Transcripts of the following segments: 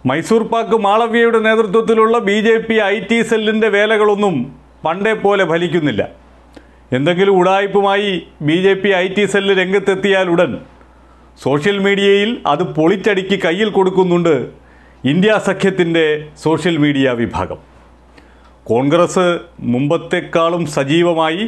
മൈസൂർ പാക്ക് മാളവ്യയുടെ നേതൃത്വത്തിലുള്ള B J P I T സെല്ലിൻ്റെ വേലകളൊന്നും പണ്ടേ പോലെ ഫലിക്കുന്നില്ല എന്തെങ്കിലും ഉടായ്പുമായി B J P I T cell രംഗത്തെത്തിയാൽ ഉടൻ സോഷ്യൽ മീഡിയയിൽ അത് പൊളിച്ചടുക്കി കയ്യിൽ കൊടുക്കുന്നുണ്ട് ഇന്ത്യ സഖ്യത്തിൻ്റെ സോഷ്യൽ മീഡിയ വിഭാഗം കോൺഗ്രസ് മുമ്പത്തെക്കാളും സജീവമായി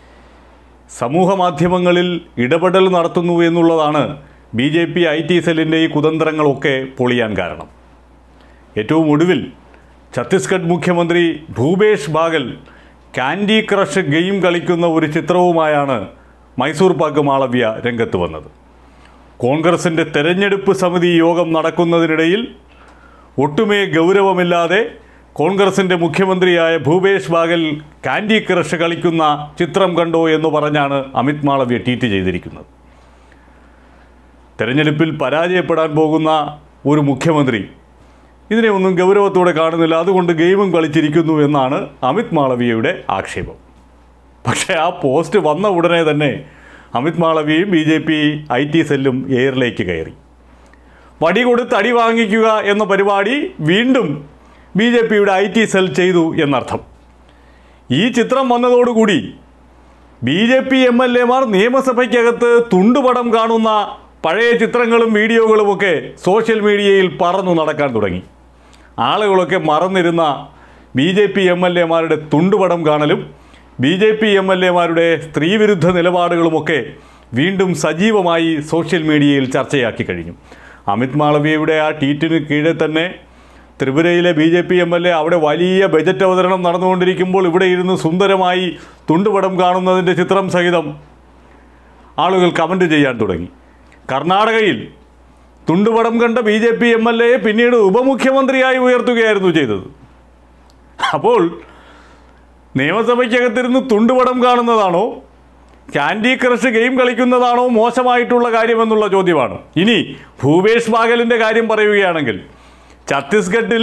സമൂഹ മാധ്യമങ്ങളിൽ ഇടപെടൽ നടത്തുന്നു എന്നുള്ളതാണ് B J P I T സെല്ലിൻ്റെ ഈ കുതന്ത്രങ്ങളൊക്കെ പൊളിയാൻ കാരണം ഏറ്റവും ഒടുവിൽ ഛത്തീസ്ഗഡ് മുഖ്യമന്ത്രി Bhupesh Baghel Candy Crush game കളിക്കുന്ന ഒരു ചിത്രവുമായാണ് മൈസൂർ പാക്ക് മാളവ്യ രംഗത്ത് വന്നത് കോൺഗ്രസിൻ്റെ തെരഞ്ഞെടുപ്പ് സമിതി യോഗം നടക്കുന്നതിനിടയിൽ ഒട്ടുമേ ഗൗരവമില്ലാതെ കോൺഗ്രസിൻ്റെ മുഖ്യമന്ത്രിയായ ഭൂപേഷ് ബാഗൽ കാൻഡി ക്രഷ് കളിക്കുന്ന ചിത്രം കണ്ടോ എന്ന് പറഞ്ഞാണ് അമിത് മാളവ്യ ട്വീറ്റ് ചെയ്തിരിക്കുന്നത് തെരഞ്ഞെടുപ്പിൽ പരാജയപ്പെടാൻ പോകുന്ന ഒരു മുഖ്യമന്ത്രി ഇതിനെ ഒന്നും ഗൗരവത്തോടെ കാണുന്നില്ല അതുകൊണ്ട് ഗെയിമും കളിച്ചിരിക്കുന്നു എന്നാണ് അമിത് മാളവിയയുടെ ആക്ഷേപം പക്ഷേ ആ പോസ്റ്റ് വന്ന ഉടനെ തന്നെ അമിത് മാളവിയയും B J P I T സെല്ലും എയറിലേക്ക് കയറി വടി കൊടുത്ത് അടി വാങ്ങിക്കുക എന്ന പരിപാടി വീണ്ടും ബി ജെ പിയുടെ ഐ ടി സെൽ ചെയ്തു എന്നർത്ഥം ഈ ചിത്രം വന്നതോടുകൂടി B J P M L എമാർ നിയമസഭയ്ക്കകത്ത് തുണ്ടുപടം കാണുന്ന പഴയ ചിത്രങ്ങളും വീഡിയോകളുമൊക്കെ സോഷ്യൽ മീഡിയയിൽ പറന്നു നടക്കാൻ തുടങ്ങി ആളുകളൊക്കെ മറന്നിരുന്ന B J P M L എമാരുടെ തുണ്ടുപടം കാണലും B J P M L എമാരുടെ സ്ത്രീവിരുദ്ധ നിലപാടുകളുമൊക്കെ വീണ്ടും സജീവമായി സോഷ്യൽ മീഡിയയിൽ ചർച്ചയാക്കി കഴിഞ്ഞു അമിത് മാളവിയയുടെ ആ ട്വീറ്റിന് കീഴെ തന്നെ ത്രിപുരയിലെ B J P M L A അവിടെ വലിയ ബജറ്റ് അവതരണം നടന്നുകൊണ്ടിരിക്കുമ്പോൾ ഇവിടെ ഇരുന്ന് സുന്ദരമായി തുണ്ടുപടം കാണുന്നതിൻ്റെ ചിത്രം സഹിതം ആളുകൾ കമൻ്റ് ചെയ്യാൻ തുടങ്ങി കർണാടകയിൽ തുണ്ടുപടം കണ്ട B J P M L എയെ പിന്നീട് ഉപമുഖ്യമന്ത്രിയായി ഉയർത്തുകയായിരുന്നു ചെയ്തത് അപ്പോൾ നിയമസഭയ്ക്കകത്തിരുന്ന് തുണ്ടുപടം കാണുന്നതാണോ ക്യാൻഡി ക്രഷ് ഗെയിം കളിക്കുന്നതാണോ മോശമായിട്ടുള്ള കാര്യമെന്നുള്ള ചോദ്യമാണ് ഇനി ഭൂപേഷ് ബാഗലിൻ്റെ കാര്യം പറയുകയാണെങ്കിൽ ഛത്തീസ്ഗഡിൽ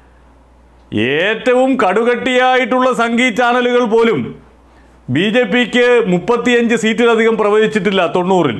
ഏറ്റവും കടുകട്ടിയായിട്ടുള്ള സംഗീത് ചാനലുകൾ പോലും ബി ജെ പിക്ക് മുപ്പത്തിയഞ്ച് സീറ്റിലധികം പ്രവചിച്ചിട്ടില്ല തൊണ്ണൂറിൽ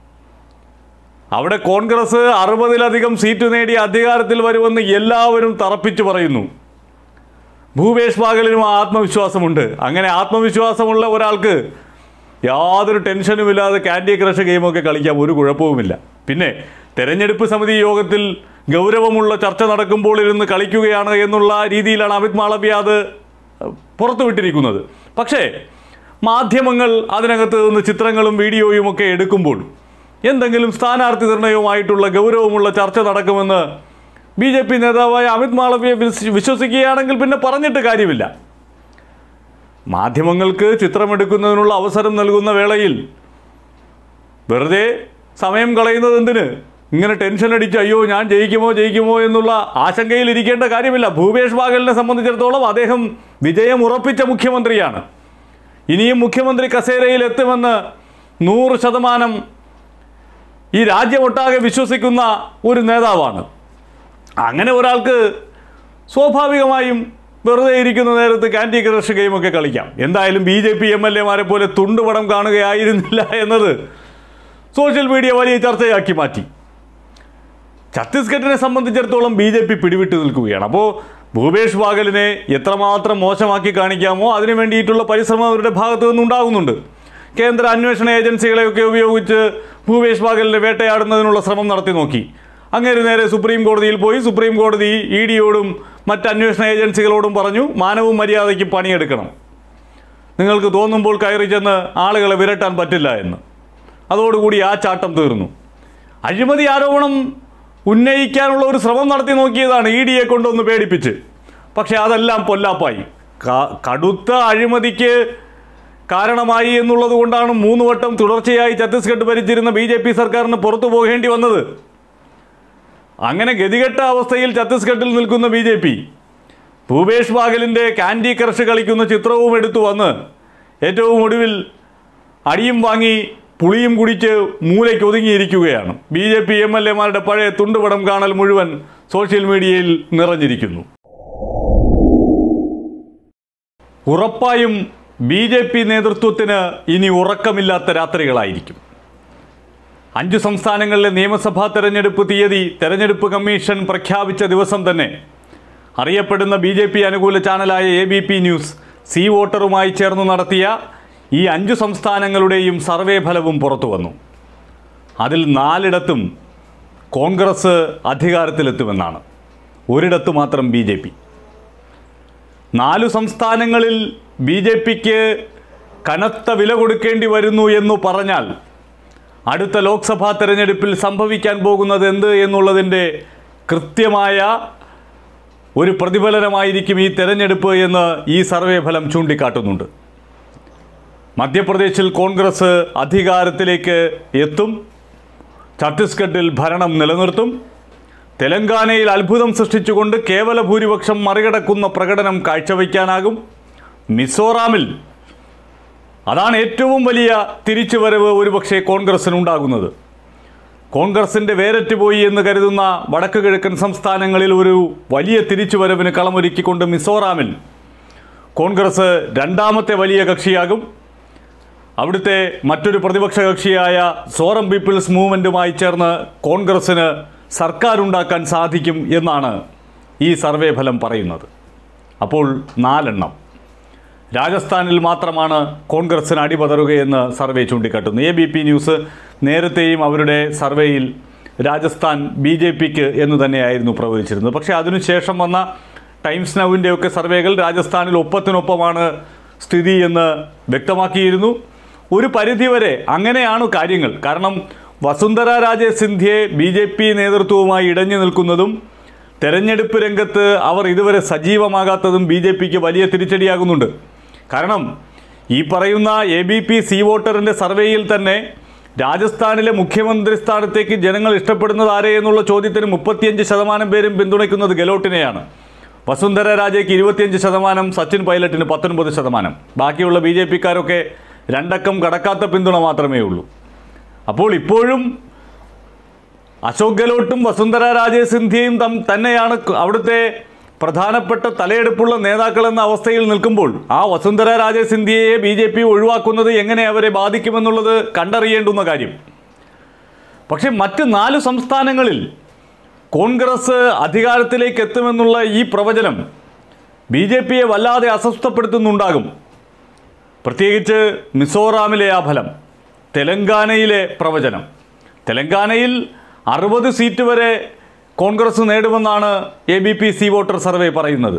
അവിടെ കോൺഗ്രസ് അറുപതിലധികം സീറ്റ് നേടി അധികാരത്തിൽ വരുമെന്ന് എല്ലാവരും തറപ്പിച്ചു പറയുന്നു ഭൂപേഷ് ബാഗലിനും ആ ആത്മവിശ്വാസമുണ്ട് അങ്ങനെ ആത്മവിശ്വാസമുള്ള ഒരാൾക്ക് യാതൊരു ടെൻഷനുമില്ലാതെ ക്യാൻഡി ക്രഷ് ഗെയിമൊക്കെ കളിക്കാം ഒരു കുഴപ്പവുമില്ല പിന്നെ തെരഞ്ഞെടുപ്പ് സമിതി യോഗത്തിൽ ഗൗരവമുള്ള ചർച്ച നടക്കുമ്പോൾ ഇരുന്ന് കളിക്കുകയാണ് എന്നുള്ള രീതിയിലാണ് അമിത് മാളവ്യ അത് പുറത്തുവിട്ടിരിക്കുന്നത് പക്ഷേ മാധ്യമങ്ങൾ അതിനകത്ത് നിന്ന് ചിത്രങ്ങളും വീഡിയോയും ഒക്കെ എടുക്കുമ്പോൾ എന്തെങ്കിലും സ്ഥാനാർത്ഥി നിർണയവുമായിട്ടുള്ള ഗൗരവമുള്ള ചർച്ച നടക്കുമെന്ന് ബി ജെ പി നേതാവായ അമിത് മാളവ്യ വിശ്വ- വിശ്വസിക്കുകയാണെങ്കിൽ പിന്നെ പറഞ്ഞിട്ട് കാര്യമില്ല മാധ്യമങ്ങൾക്ക് ചിത്രമെടുക്കുന്നതിനുള്ള അവസരം നൽകുന്ന വേളയിൽ വെറുതെ സമയം കളയുന്നത് എന്തിന് ഇങ്ങനെ ടെൻഷൻ അടിച്ച് അയ്യോ ഞാൻ ജയിക്കുമോ ജയിക്കുമോ എന്നുള്ള ആശങ്കയിൽ ഇരിക്കേണ്ട കാര്യമില്ല ഭൂപേഷ് ബാഗലിനെ സംബന്ധിച്ചിടത്തോളം അദ്ദേഹം വിജയം ഉറപ്പിച്ച മുഖ്യമന്ത്രിയാണ് ഇനിയും മുഖ്യമന്ത്രി കസേരയിൽ എത്തുമെന്ന് നൂറ് ശതമാനം ഈ രാജ്യമൊട്ടാകെ വിശ്വസിക്കുന്ന ഒരു നേതാവാണ് അങ്ങനെ ഒരാൾക്ക് സ്വാഭാവികമായും വെറുതെ ഇരിക്കുന്ന നേരത്ത് കാൻഡി ക്രഷ് ഗെയിമൊക്കെ കളിക്കാം എന്തായാലും B J P M L എമാരെ പോലെ തുണ്ടുപടം കാണുകയായിരുന്നില്ല എന്നത് സോഷ്യൽ മീഡിയ വലിയ ചർച്ചയാക്കി മാറ്റി ഛത്തീസ്ഗഡിനെ സംബന്ധിച്ചിടത്തോളം ബി ജെ പി പിടിവിട്ട് നിൽക്കുകയാണ് അപ്പോൾ ഭൂപേഷ് ബാഗലിനെ എത്രമാത്രം മോശമാക്കി കാണിക്കാമോ അതിനു വേണ്ടിയിട്ടുള്ള പരിശ്രമം അവരുടെ ഭാഗത്തു നിന്നുണ്ടാകുന്നുണ്ട് കേന്ദ്ര അന്വേഷണ ഏജൻസികളെയൊക്കെ ഉപയോഗിച്ച് ഭൂപേഷ് ബാഗലിനെ വേട്ടയാടുന്നതിനുള്ള ശ്രമം നടത്തി നോക്കി അങ്ങേര് നേരെ സുപ്രീം കോടതിയിൽ പോയി സുപ്രീം കോടതി ഇ ഡിയോടും മറ്റ് അന്വേഷണ ഏജൻസികളോടും പറഞ്ഞു മാനവും മര്യാദയ്ക്ക് പണിയെടുക്കണം നിങ്ങൾക്ക് തോന്നുമ്പോൾ കയറി ചെന്ന് ആളുകളെ വിരട്ടാൻ പറ്റില്ല എന്ന് അതോടുകൂടി ആ ചാട്ടം തീർന്നു അഴിമതി ആരോപണം ഉന്നയിക്കാനുള്ള ഒരു ശ്രമം നടത്തി നോക്കിയതാണ് ഇ ഡിയെ കൊണ്ടൊന്ന് പേടിപ്പിച്ച് പക്ഷേ അതെല്ലാം പൊല്ലാപ്പായി ക- കടുത്ത അഴിമതിക്ക് കാരണമായി എന്നുള്ളത് കൊണ്ടാണ് മൂന്ന് വട്ടം തുടർച്ചയായി ഛത്തീസ്ഗഡ് ഭരിച്ചിരുന്ന ബി ജെ പി സർക്കാരിന് പുറത്തു പോകേണ്ടി വന്നത് അങ്ങനെ ഗതികെട്ട അവസ്ഥയിൽ ഛത്തീസ്ഗഡിൽ നിൽക്കുന്ന ബി ജെ പി ഭൂപേഷ് ബാഗലിൻ്റെ കാൻഡി ക്രഷ് കളിക്കുന്ന ചിത്രവും എടുത്തു വന്ന് ഏറ്റവും ഒടുവിൽ അടിയും വാങ്ങി പുളിയും കുടിച്ച് മൂലയ്ക്ക് ഒതുങ്ങിയിരിക്കുകയാണ് B J P M L എമാരുടെ പഴയ തുണ്ടുപടം കാണൽ മുഴുവൻ സോഷ്യൽ മീഡിയയിൽ നിറഞ്ഞിരിക്കുന്നു ഉറപ്പായും ബി ജെ പി നേതൃത്വത്തിന് ഇനി ഉറക്കമില്ലാത്ത രാത്രികളായിരിക്കും അഞ്ചു സംസ്ഥാനങ്ങളിലെ നിയമസഭാ തെരഞ്ഞെടുപ്പ് തീയതി തെരഞ്ഞെടുപ്പ് കമ്മീഷൻ പ്രഖ്യാപിച്ച ദിവസം തന്നെ അറിയപ്പെടുന്ന ബി ജെ പി അനുകൂല ചാനലായ A B P News C വോട്ടറുമായി ചേർന്ന് നടത്തിയ ഈ അഞ്ചു സംസ്ഥാനങ്ങളുടെയും സർവേ ഫലവും പുറത്തു വന്നു അതിൽ നാലിടത്തും കോൺഗ്രസ് അധികാരത്തിലെത്തുമെന്നാണ് ഒരിടത്ത് മാത്രം ബി ജെ പി നാലു സംസ്ഥാനങ്ങളിൽ ബി ജെ പിക്ക് കനത്ത വില കൊടുക്കേണ്ടി വരുന്നു എന്ന് പറഞ്ഞാൽ അടുത്ത ലോക്സഭാ തെരഞ്ഞെടുപ്പിൽ സംഭവിക്കാൻ പോകുന്നത് എന്ത് എന്നുള്ളതിൻ്റെ കൃത്യമായ ഒരു പ്രതിഫലനമായിരിക്കും ഈ തെരഞ്ഞെടുപ്പ് എന്ന് ഈ സർവേ ഫലം ചൂണ്ടിക്കാട്ടുന്നുണ്ട് മധ്യപ്രദേശിൽ കോൺഗ്രസ് അധികാരത്തിലേക്ക് എത്തും ഛത്തീസ്ഗഡിൽ ഭരണം നിലനിർത്തും തെലങ്കാനയിൽ അത്ഭുതം സൃഷ്ടിച്ചുകൊണ്ട് കേവല ഭൂരിപക്ഷം മറികടക്കുന്ന പ്രകടനം കാഴ്ചവെക്കാനാകും മിസോറാമിൽ അതാണ് ഏറ്റവും വലിയ തിരിച്ചുവരവ് ഒരുപക്ഷെ കോൺഗ്രസിനുണ്ടാകുന്നത് കോൺഗ്രസിൻ്റെ വേരറ്റ് പോയി എന്ന് കരുതുന്ന വടക്ക് കിഴക്കൻ സംസ്ഥാനങ്ങളിൽ ഒരു വലിയ തിരിച്ചുവരവിന് കളമൊരുക്കിക്കൊണ്ട് മിസോറാമിൽ കോൺഗ്രസ് രണ്ടാമത്തെ വലിയ കക്ഷിയാകും അവിടുത്തെ മറ്റൊരു പ്രതിപക്ഷ കക്ഷിയായ സോറം പീപ്പിൾസ് മൂവ്മെൻറ്റുമായി ചേർന്ന് കോൺഗ്രസ്സിന് സർക്കാർ ഉണ്ടാക്കാൻ സാധിക്കും എന്നാണ് ഈ സർവേ ഫലം പറയുന്നത് അപ്പോൾ നാലെണ്ണം രാജസ്ഥാനിൽ മാത്രമാണ് കോൺഗ്രസിന് അടിപതറുകയെന്ന് സർവേ ചൂണ്ടിക്കാട്ടുന്നു എ ബി പി ന്യൂസ് നേരത്തെയും അവരുടെ സർവേയിൽ രാജസ്ഥാൻ ബി ജെ പിക്ക് എന്ന് തന്നെയായിരുന്നു പ്രവചിച്ചിരുന്നത് പക്ഷേ അതിനുശേഷം വന്ന ടൈംസ് നൗവിൻ്റെയൊക്കെ സർവേകൾ രാജസ്ഥാനിൽ ഒപ്പത്തിനൊപ്പമാണ് സ്ഥിതി എന്ന് വ്യക്തമാക്കിയിരുന്നു ഒരു പരിധിവരെ അങ്ങനെയാണ് കാര്യങ്ങൾ കാരണം വസുന്ധര രാജെ സിന്ധ്യയെ ബി ജെ പി നേതൃത്വവുമായി ഇടഞ്ഞു നിൽക്കുന്നതും തെരഞ്ഞെടുപ്പ് രംഗത്ത് അവർ ഇതുവരെ സജീവമാകാത്തതും ബി ജെ പിക്ക് വലിയ തിരിച്ചടിയാകുന്നുണ്ട് കാരണം ഈ പറയുന്ന എ ബി പി സി വോട്ടറിൻ്റെ സർവേയിൽ തന്നെ രാജസ്ഥാനിലെ മുഖ്യമന്ത്രി സ്ഥാനത്തേക്ക് ജനങ്ങൾ ഇഷ്ടപ്പെടുന്നത് ആരെ എന്നുള്ള ചോദ്യത്തിന് മുപ്പത്തിയഞ്ച് ശതമാനം പേരും പിന്തുണയ്ക്കുന്നത് ഗെലോട്ടിനെയാണ് വസുന്ധര രാജയ്ക്ക് ഇരുപത്തിയഞ്ച് ശതമാനം സച്ചിൻ പൈലറ്റിന് പത്തൊൻപത് ശതമാനം ബാക്കിയുള്ള ബി ജെ പിക്കാരൊക്കെ രണ്ടക്കം കടക്കാത്ത പിന്തുണ മാത്രമേ ഉള്ളൂ അപ്പോൾ ഇപ്പോഴും അശോക് ഗെലോട്ടും വസുന്ധര രാജേ സിന്ധ്യയും തം തന്നെയാണ് ക- അവിടുത്തെ പ്രധാനപ്പെട്ട തലയെടുപ്പുള്ള നേതാക്കളെന്ന അവസ്ഥയിൽ നിൽക്കുമ്പോൾ ആ വസുന്ധര രാജേ സിന്ധ്യയെ ബി ജെ പി ഒഴിവാക്കുന്നത് എങ്ങനെ അവരെ ബാധിക്കുമെന്നുള്ളത് കണ്ടറിയേണ്ടുന്ന കാര്യം പക്ഷേ മറ്റ് നാല് സംസ്ഥാനങ്ങളിൽ കോൺഗ്രസ് അധികാരത്തിലേക്ക് എത്തുമെന്നുള്ള ഈ പ്രവചനം ബി ജെ പിയെ വല്ലാതെ അസ്വസ്ഥപ്പെടുത്തുന്നുണ്ടാകും പ്രത്യേകിച്ച് മിസോറാമിലെ ആ ഫലം തെലങ്കാനയിലെ പ്രവചനം തെലങ്കാനയിൽ അറുപത് സീറ്റ് വരെ കോൺഗ്രസ് നേടുമെന്നാണ് A B P C voter survey പറയുന്നത്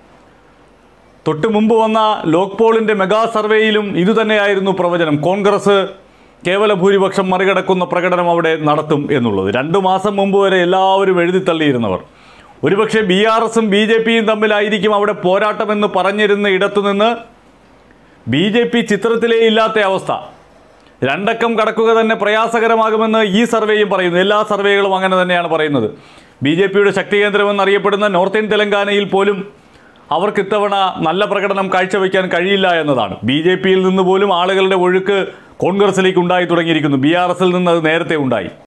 തൊട്ട് മുമ്പ് വന്ന ലോക് പോളിൻ്റെ മെഗാ സർവേയിലും ഇതുതന്നെയായിരുന്നു പ്രവചനം കോൺഗ്രസ് കേവല ഭൂരിപക്ഷം മറികടക്കുന്ന പ്രകടനം അവിടെ നടത്തും എന്നുള്ളത് രണ്ടു മാസം മുമ്പ് വരെ എല്ലാവരും എഴുതിത്തള്ളിയിരുന്നവർ ഒരുപക്ഷെ ബി ആർ എസും ബി ജെ പിയും തമ്മിലായിരിക്കും അവിടെ പോരാട്ടമെന്ന് പറഞ്ഞിരുന്ന ഇടത്തുനിന്ന് ബി ജെ പി ചിത്രത്തിലേ ഇല്ലാത്ത അവസ്ഥ രണ്ടക്കം കടക്കുക തന്നെ പ്രയാസകരമാകുമെന്ന് ഈ സർവേയും പറയുന്നു എല്ലാ സർവേകളും അങ്ങനെ തന്നെയാണ് പറയുന്നത് ബി ജെ പിയുടെ ശക്തി കേന്ദ്രമെന്നറിയപ്പെടുന്ന നോർത്ത് ഇന്ത്യൻ തെലങ്കാനയിൽ പോലും അവർക്ക് ഇത്തവണ നല്ല പ്രകടനം കാഴ്ചവെക്കാൻ കഴിയില്ല എന്നതാണ് ബി ജെ പിയിൽ നിന്ന് പോലും ആളുകളുടെ ഒഴുക്ക് കോൺഗ്രസിലേക്ക് ഉണ്ടായി തുടങ്ങിയിരിക്കുന്നു ബി ആർ എസിൽ നിന്ന് അത് നേരത്തെ ഉണ്ടായി